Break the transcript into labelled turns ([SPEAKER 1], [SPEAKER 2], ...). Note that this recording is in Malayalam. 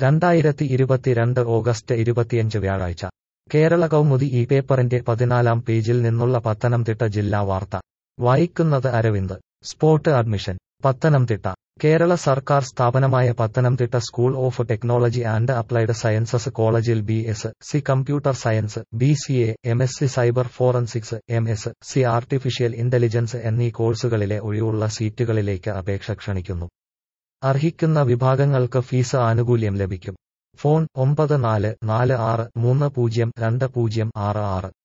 [SPEAKER 1] രണ്ടായിരത്തി ഇരുപത്തിരണ്ട് ഓഗസ്റ്റ് ഇരുപത്തിയഞ്ച് വ്യാഴാഴ്ച കേരള കൗമുദി ഈ പേപ്പറിന്റെ പതിനാലാം പേജിൽ നിന്നുള്ള പത്തനംതിട്ട ജില്ലാ വാർത്ത വായിക്കുന്നത് അരവിന്ദ് സ്പോട്ട് അഡ്മിഷൻ പത്തനംതിട്ട കേരള സർക്കാർ സ്ഥാപനമായ Pathanamthitta school of technology and applied sciences കോളേജിൽ B S C computer science B C A M S C cyber forensics M S C artificial intelligence എന്നീ കോഴ്സുകളിലെ ഒഴിവുള്ള സീറ്റുകളിലേക്ക് അപേക്ഷ ക്ഷണിക്കുന്നു അർഹിക്കുന്ന വിഭാഗങ്ങൾക്ക് ഫീസ് ആനുകൂല്യം ലഭിക്കും ഫോൺ ഒമ്പത് നാല് നാല് ആറ് മൂന്ന് പൂജ്യം രണ്ട് പൂജ്യം ആറ് ആറ്